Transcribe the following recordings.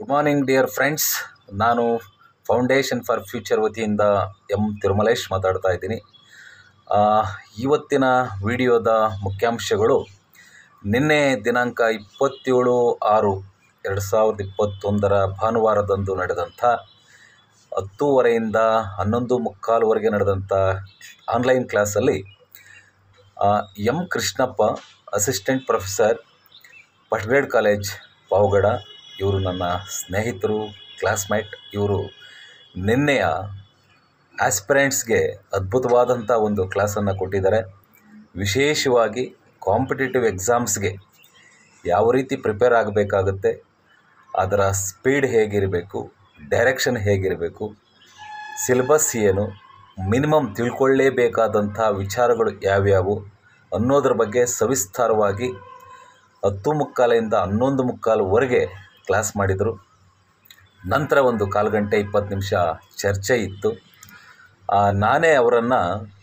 good morning dear friends ನಾನು foundation for future ವತಿಯಿಂದ M Tirumalesh ಮಾತಾಡ್ತಾ ಇದ್ದೀನಿ ಆ, ಇವತ್ತಿನ ವಿಡಿಯೋದ ಮುಖ್ಯಾಂಶಗಳು ನಿನ್ನೆ ದಿನಾಂಕ ಇಪ್ಪತ್ತೇಳು ಆರು ಎರಡು ಸಾವಿರದ ಇಪ್ಪತ್ತೊಂದರ ಭಾನುವಾರದಂದು ನಡೆದಂಥ ಹತ್ತೂವರೆಯಿಂದ ಹನ್ನೊಂದು ಮುಕ್ಕಾಲುವರೆಗೆ ನಡೆದಂಥ ಆನ್ಲೈನ್ ಕ್ಲಾಸಲ್ಲಿ ಆ, M Krishnappa assistant professor first grade college Pavagada ಇವರು ನನ್ನ ಸ್ನೇಹಿತರು ಕ್ಲಾಸ್ಮೇಟ್ ಇವರು ನಿನ್ನೆಯ ಆಸ್ಪಿರೆಂಟ್ಸ್ಗೆ ಅದ್ಭುತವಾದಂಥ ಒಂದು ಕ್ಲಾಸನ್ನು ಕೊಟ್ಟಿದ್ದಾರೆ ವಿಶೇಷವಾಗಿ ಕಾಂಪಿಟೇಟಿವ್ ಎಕ್ಸಾಮ್ಸ್ಗೆ ಯಾವ ರೀತಿ ಪ್ರಿಪೇರ್ ಆಗಬೇಕಾಗುತ್ತೆ ಅದರ ಸ್ಪೀಡ್ ಹೇಗಿರಬೇಕು ಡೈರೆಕ್ಷನ್ ಹೇಗಿರಬೇಕು ಸಿಲೆಬಸ್ ಏನು ಮಿನಿಮಮ್ ತಿಳ್ಕೊಳ್ಳೇಬೇಕಾದಂಥ ವಿಚಾರಗಳು ಯಾವ್ಯಾವು ಅನ್ನೋದ್ರ ಬಗ್ಗೆ ಸವಿಸ್ತಾರವಾಗಿ ಹತ್ತು ಮುಕ್ಕಾಲಿಂದ ಹನ್ನೊಂದು ಮುಕ್ಕಾಲುವರೆಗೆ ಕ್ಲಾಸ್ ಮಾಡಿದರು ನಂತರ ಒಂದು ಕಾಲು ಗಂಟೆ ಇಪ್ಪತ್ತು ನಿಮಿಷ ಚರ್ಚೆ ಇತ್ತು ಆ, ನಾನೇ ಅವರನ್ನು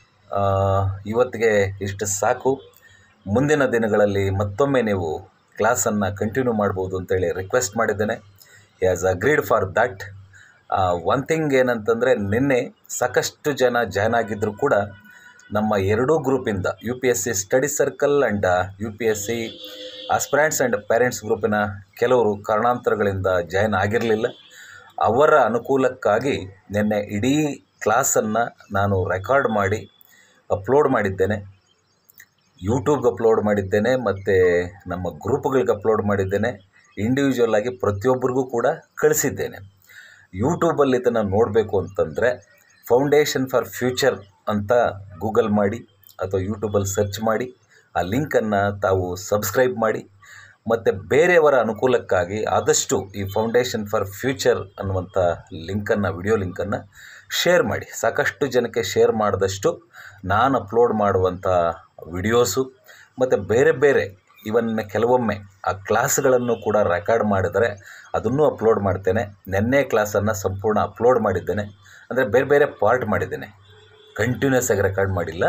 ಇವತ್ತಿಗೆ ಇಷ್ಟು ಸಾಕು ಮುಂದಿನ ದಿನಗಳಲ್ಲಿ ಮತ್ತೊಮ್ಮೆ ನೀವು ಕ್ಲಾಸನ್ನು ಕಂಟಿನ್ಯೂ ಮಾಡ್ಬೋದು ಅಂತೇಳಿ ರಿಕ್ವೆಸ್ಟ್ ಮಾಡಿದ್ದೇನೆ he has agreed for that one thing ಏನಂತಂದರೆ ನಿನ್ನೆ ಸಾಕಷ್ಟು ಜನ ಜಾಯ್ನ್ ಆಗಿದ್ದರೂ ಕೂಡ ನಮ್ಮ ಎರಡೂ ಗ್ರೂಪಿಂದ U P S C study circle and U P S C aspirants and parents ಗ್ರೂಪಿನ ಕೆಲವರು ಕಾರಣಾಂತರಗಳಿಂದ ಜಾಯ್ನ್ ಆಗಿರಲಿಲ್ಲ ಅವರ ಅನುಕೂಲಕ್ಕಾಗಿ ನಿನ್ನೆ ಇಡೀ ಕ್ಲಾಸನ್ನು ನಾನು ರೆಕಾರ್ಡ್ ಮಾಡಿ ಅಪ್ಲೋಡ್ ಮಾಡಿದ್ದೇನೆ ಯೂಟ್ಯೂಬ್ಗೆ ಅಪ್ಲೋಡ್ ಮಾಡಿದ್ದೇನೆ ಮತ್ತು ನಮ್ಮ ಗ್ರೂಪ್ಗಳಿಗೆ ಅಪ್ಲೋಡ್ ಮಾಡಿದ್ದೇನೆ ಇಂಡಿವಿಜುವಲ್ ಆಗಿ ಪ್ರತಿಯೊಬ್ಬರಿಗೂ ಕೂಡ ಕಳಿಸಿದ್ದೇನೆ ಯೂಟ್ಯೂಬಲ್ಲಿ ಇದನ್ನು ನೋಡಬೇಕು ಅಂತಂದರೆ ಫೌಂಡೇಶನ್ ಫಾರ್ ಫ್ಯೂಚರ್ ಅಂತ ಗೂಗಲ್ ಮಾಡಿ ಅಥವಾ ಯೂಟ್ಯೂಬಲ್ಲಿ ಸರ್ಚ್ ಮಾಡಿ ಆ ಲಿಂಕನ್ನು ತಾವು ಸಬ್ಸ್ಕ್ರೈಬ್ ಮಾಡಿ ಮತ್ತು ಬೇರೆಯವರ ಅನುಕೂಲಕ್ಕಾಗಿ ಆದಷ್ಟು ಈ ಫೌಂಡೇಶನ್ ಫಾರ್ ಫ್ಯೂಚರ್ ಅನ್ನುವಂಥ ಲಿಂಕನ್ನು ವಿಡಿಯೋ ಲಿಂಕನ್ನು ಶೇರ್ ಮಾಡಿ ಸಾಕಷ್ಟು ಜನಕ್ಕೆ ಶೇರ್ ಮಾಡಿದಷ್ಟು ನಾನು ಅಪ್ಲೋಡ್ ಮಾಡುವಂಥ ವಿಡಿಯೋಸು ಮತ್ತು ಬೇರೆ ಬೇರೆ ಇವನ್ ಕೆಲವೊಮ್ಮೆ ಆ ಕ್ಲಾಸ್ಗಳನ್ನು ಕೂಡ ರೆಕಾರ್ಡ್ ಮಾಡಿದರೆ ಅದನ್ನು ಅಪ್ಲೋಡ್ ಮಾಡ್ತೇನೆ ನಿನ್ನೆ ಕ್ಲಾಸನ್ನು ಸಂಪೂರ್ಣ ಅಪ್ಲೋಡ್ ಮಾಡಿದ್ದೇನೆ ಅಂದರೆ ಬೇರೆ ಬೇರೆ ಪಾರ್ಟ್ ಮಾಡಿದ್ದೇನೆ ಕಂಟಿನ್ಯೂಸ್ ಆಗಿ ರೆಕಾರ್ಡ್ ಮಾಡಿಲ್ಲ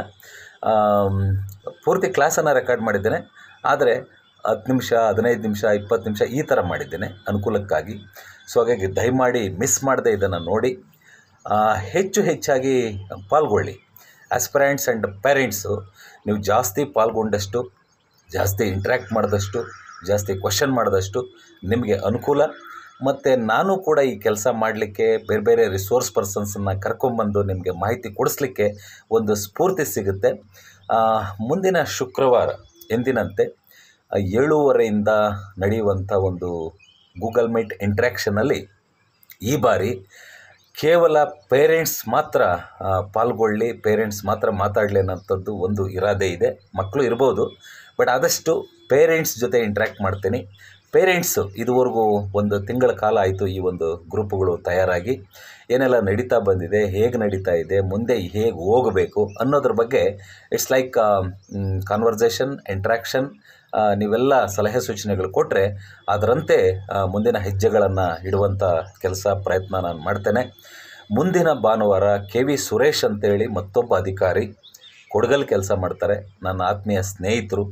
ಆಮ್, ಪೂರ್ತಿ ಕ್ಲಾಸನ್ನು ರೆಕಾರ್ಡ್ ಮಾಡಿದ್ದೇನೆ ಆದರೆ ಹತ್ತು ನಿಮಿಷ ಹದಿನೈದು ನಿಮಿಷ ಇಪ್ಪತ್ತು ನಿಮಿಷ ಈ ಥರ ಮಾಡಿದ್ದೇನೆ ಅನುಕೂಲಕ್ಕಾಗಿ ಸೊ ಹಾಗಾಗಿ ದಯಮಾಡಿ ಮಿಸ್ ಮಾಡದೆ ಇದನ್ನು ನೋಡಿ ಆ, ಹೆಚ್ಚು ಹೆಚ್ಚಾಗಿ ಪಾಲ್ಗೊಳ್ಳಿ ಆಸ್ಪಿರೆಂಟ್ಸ್ ಆ್ಯಂಡ್ ಪೇರೆಂಟ್ಸು ನೀವು ಜಾಸ್ತಿ ಪಾಲ್ಗೊಂಡಷ್ಟು ಜಾಸ್ತಿ ಇಂಟ್ರ್ಯಾಕ್ಟ್ ಮಾಡಿದಷ್ಟು ಜಾಸ್ತಿ ಕ್ವಶನ್ ಮಾಡಿದಷ್ಟು ನಿಮಗೆ ಅನುಕೂಲ ಮತ್ತು ನಾನು ಕೂಡ ಈ ಕೆಲಸ ಮಾಡಲಿಕ್ಕೆ ಬೇರೆ ಬೇರೆ ರಿಸೋರ್ಸ್ ಪರ್ಸನ್ಸನ್ನು ಕರ್ಕೊಂಬಂದು ನಿಮಗೆ ಮಾಹಿತಿ ಕೊಡಿಸ್ಲಿಕ್ಕೆ ಒಂದು ಸ್ಫೂರ್ತಿ ಸಿಗುತ್ತೆ ಆ, ಮುಂದಿನ ಶುಕ್ರವಾರ ಎಂದಿನಂತೆ ಆ, ಏಳೂವರೆಯಿಂದ ನಡೆಯುವಂಥ ಒಂದು ಗೂಗಲ್ ಮೀಟ್ ಇಂಟ್ರ್ಯಾಕ್ಷನಲ್ಲಿ ಈ ಬಾರಿ ಕೇವಲ ಪೇರೆಂಟ್ಸ್ ಮಾತ್ರ ಆ, ಪಾಲ್ಗೊಳ್ಳಿ ಪೇರೆಂಟ್ಸ್ ಮಾತ್ರ ಮಾತಾಡಲಿ ಅನ್ನೋಂಥದ್ದು ಒಂದು ಇರಾದೆ ಇದೆ ಮಕ್ಕಳು ಇರ್ಬೋದು ಬಟ್ ಆದಷ್ಟು ಪೇರೆಂಟ್ಸ್ ಜೊತೆ ಇಂಟ್ರ್ಯಾಕ್ಟ್ ಮಾಡ್ತೀನಿ ಪೇರೆಂಟ್ಸು ಇದುವರೆಗೂ ಒಂದು ತಿಂಗಳ ಕಾಲ ಆಯಿತು ಈ ಒಂದು ಗ್ರೂಪ್ಗಳು ತಯಾರಾಗಿ ಏನೆಲ್ಲ ನಡೀತಾ ಬಂದಿದೆ ಹೇಗೆ ನಡೀತಾ ಇದೆ ಮುಂದೆ ಹೇಗೆ ಹೋಗಬೇಕು ಅನ್ನೋದ್ರ ಬಗ್ಗೆ ಇಟ್ಸ್ ಲೈಕ್ ಕಾನ್ವರ್ಸೇಷನ್ ಇಂಟ್ರ್ಯಾಕ್ಷನ್ ನೀವೆಲ್ಲ ಸಲಹೆ ಸೂಚನೆಗಳು ಕೊಟ್ಟರೆ ಅದರಂತೆ ಆ, ಮುಂದಿನ ಹೆಜ್ಜೆಗಳನ್ನು ಇಡುವಂಥ ಕೆಲಸ ಪ್ರಯತ್ನ ನಾನು ಮಾಡ್ತೇನೆ ಮುಂದಿನ ಭಾನುವಾರ ಕೆ ವಿ ಸುರೇಶ್ ಅಂತೇಳಿ ಮತ್ತೊಬ್ಬ ಅಧಿಕಾರಿ ಕೊಡಗಲ್ ಕೆಲಸ ಮಾಡ್ತಾರೆ ನನ್ನ ಆತ್ಮೀಯ ಸ್ನೇಹಿತರು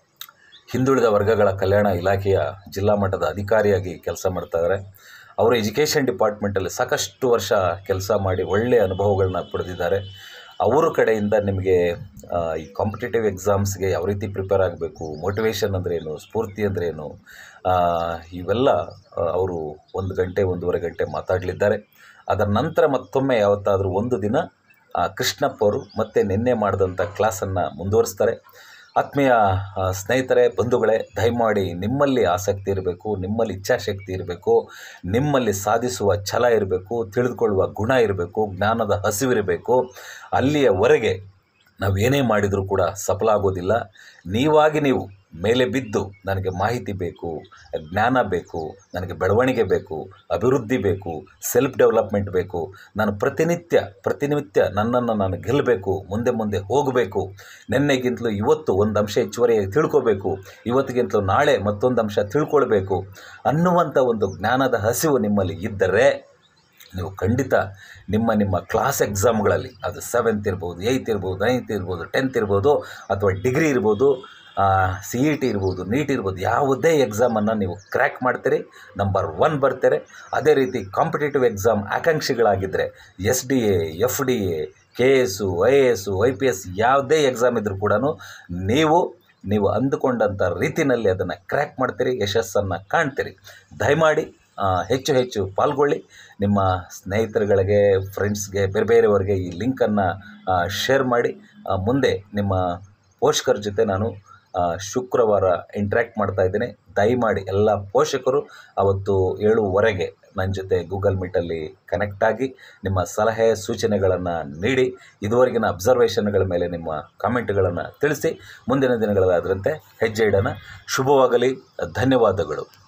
ಹಿಂದುಳಿದ ವರ್ಗಗಳ ಕಲ್ಯಾಣ ಇಲಾಖೆಯ ಜಿಲ್ಲಾ ಮಟ್ಟದ ಅಧಿಕಾರಿಯಾಗಿ ಕೆಲಸ ಮಾಡ್ತಾಯಿದ್ದಾರೆ ಅವರು ಎಜುಕೇಷನ್ ಡಿಪಾರ್ಟ್ಮೆಂಟಲ್ಲಿ ಸಾಕಷ್ಟು ವರ್ಷ ಕೆಲಸ ಮಾಡಿ ಒಳ್ಳೆಯ ಅನುಭವಗಳನ್ನ ಪಡೆದಿದ್ದಾರೆ ಅವರ ಕಡೆಯಿಂದ ನಿಮಗೆ ಆ, ಈ ಕಾಂಪಿಟೇಟಿವ್ ಎಕ್ಸಾಮ್ಸ್ಗೆ ಯಾವ ರೀತಿ ಪ್ರಿಪೇರ್ ಆಗಬೇಕು ಮೋಟಿವೇಶನ್ ಅಂದ್ರೇನು ಸ್ಫೂರ್ತಿ ಅಂದ್ರೇನು ಆ, ಇವೆಲ್ಲ ಆ, ಅವರು ಒಂದು ಗಂಟೆ ಒಂದೂವರೆ ಗಂಟೆ ಮಾತಾಡಲಿದ್ದಾರೆ ಅದರ ನಂತರ ಮತ್ತೊಮ್ಮೆ ಯಾವತ್ತಾದರೂ ಒಂದು ದಿನ ಆ, ಕೃಷ್ಣಪ್ಪ ಅವರು ಮತ್ತೆ ನಿನ್ನೆ ಮಾಡಿದಂಥ ಕ್ಲಾಸನ್ನು ಮುಂದುವರಿಸ್ತಾರೆ ಆತ್ಮೀಯ ಆ, ಸ್ನೇಹಿತರೆ ಬಂಧುಗಳೇ ದಯಮಾಡಿ ನಿಮ್ಮಲ್ಲಿ ಆಸಕ್ತಿ ಇರಬೇಕು ನಿಮ್ಮಲ್ಲಿ ಇಚ್ಛಾಶಕ್ತಿ ಇರಬೇಕು ನಿಮ್ಮಲ್ಲಿ ಸಾಧಿಸುವ ಛಲ ಇರಬೇಕು ತಿಳಿದುಕೊಳ್ಳುವ ಗುಣ ಇರಬೇಕು ಜ್ಞಾನದ ಹಸಿವಿರಬೇಕು ಅಲ್ಲಿಯವರೆಗೆ ನಾವು ಏನೇ ಮಾಡಿದರೂ ಕೂಡ ಸಫಲ ಆಗೋದಿಲ್ಲ ನೀವಾಗಿ ನೀವು ಮೇಲೆ ಬಿದ್ದು ನನಗೆ ಮಾಹಿತಿ ಬೇಕು ಜ್ಞಾನ ಬೇಕು ನನಗೆ ಬೆಳವಣಿಗೆ ಬೇಕು ಅಭಿವೃದ್ಧಿ ಬೇಕು ಸೆಲ್ಫ್ ಡೆವಲಪ್ಮೆಂಟ್ ಬೇಕು ನಾನು ಪ್ರತಿನಿತ್ಯ ಪ್ರತಿನಿತ್ಯ ನನ್ನನ್ನು ನಾನು ಗೆಲ್ಲಬೇಕು ಮುಂದೆ ಮುಂದೆ ಹೋಗಬೇಕು ನಿನ್ನೆಗಿಂತಲೂ ಇವತ್ತು ಒಂದು ಅಂಶ ಹೆಚ್ಚುವರಿಯಾಗಿ ತಿಳ್ಕೋಬೇಕು ಇವತ್ತಿಗಿಂತಲೂ ನಾಳೆ ಮತ್ತೊಂದು ಅಂಶ ತಿಳ್ಕೊಳ್ಬೇಕು ಅನ್ನುವಂಥ ಒಂದು ಜ್ಞಾನದ ಹಸಿವು ನಿಮ್ಮಲ್ಲಿ ಇದ್ದರೆ ನೀವು ಖಂಡಿತ ನಿಮ್ಮ ನಿಮ್ಮ ಕ್ಲಾಸ್ ಎಕ್ಸಾಮ್ಗಳಲ್ಲಿ ಅದು ಸೆವೆಂತ್ ಇರ್ಬೋದು ಏಯ್ತ್ ಇರ್ಬೋದು ನೈನ್ತ್ ಇರ್ಬೋದು ಟೆಂತ್ ಇರ್ಬೋದು ಅಥವಾ ಡಿಗ್ರಿ ಇರ್ಬೋದು ಸಿ ಇ ಟಿ ಇರ್ಬೋದು ನೀಟ್ ಇರ್ಬೋದು ಯಾವುದೇ ಎಕ್ಸಾಮನ್ನು ನೀವು ಕ್ರ್ಯಾಕ್ ಮಾಡ್ತೀರಿ ನಂಬರ್ ಒನ್ ಬರ್ತೀರಿ ಅದೇ ರೀತಿ ಕಾಂಪಿಟೇಟಿವ್ ಎಕ್ಸಾಮ್ ಆಕಾಂಕ್ಷಿಗಳಾಗಿದ್ದರೆ S D A F D A K S I A S I P S ಯಾವುದೇ ಎಕ್ಸಾಮ್ ಇದ್ದರೂ ಕೂಡ ನೀವು ನೀವು ಅಂದುಕೊಂಡಂಥ ರೀತಿಯಲ್ಲಿ ಅದನ್ನು ಕ್ರ್ಯಾಕ್ ಮಾಡ್ತೀರಿ ಯಶಸ್ಸನ್ನು ಕಾಣ್ತೀರಿ ದಯಮಾಡಿ ಆ, ಹೆಚ್ಚು ಹೆಚ್ಚು ಪಾಲ್ಗೊಳ್ಳಿ ನಿಮ್ಮ ಸ್ನೇಹಿತರುಗಳಿಗೆ ಫ್ರೆಂಡ್ಸ್ಗೆ ಬೇರೆ ಬೇರೆಯವರಿಗೆ ಈ ಲಿಂಕನ್ನು ಶೇರ್ ಮಾಡಿ ಆ, ಮುಂದೆ ನಿಮ್ಮ ಪೋಷಕರ ಜೊತೆ ನಾನು ಆ, ಶುಕ್ರವಾರ ಇಂಟ್ರ್ಯಾಕ್ಟ್ ಮಾಡ್ತಾ ಇದ್ದೀನಿ ದಯಮಾಡಿ ಎಲ್ಲ ಪೋಷಕರು ಅವತ್ತು ಏಳುವರೆಗೆ ನನ್ನ ಜೊತೆ ಗೂಗಲ್ ಮೀಟಲ್ಲಿ ಕನೆಕ್ಟ್ ಆಗಿ ನಿಮ್ಮ ಸಲಹೆ ಸೂಚನೆಗಳನ್ನು ನೀಡಿ ಇದುವರೆಗಿನ ಅಬ್ಸರ್ವೇಷನ್ಗಳ ಮೇಲೆ ನಿಮ್ಮ ಕಾಮೆಂಟ್ಗಳನ್ನು ತಿಳಿಸಿ ಮುಂದಿನ ದಿನಗಳಾದ್ರಂತೆ ಹೆಜ್ಜೆ ಇಡೋಣ ಶುಭವಾಗಲಿ ಧನ್ಯವಾದಗಳು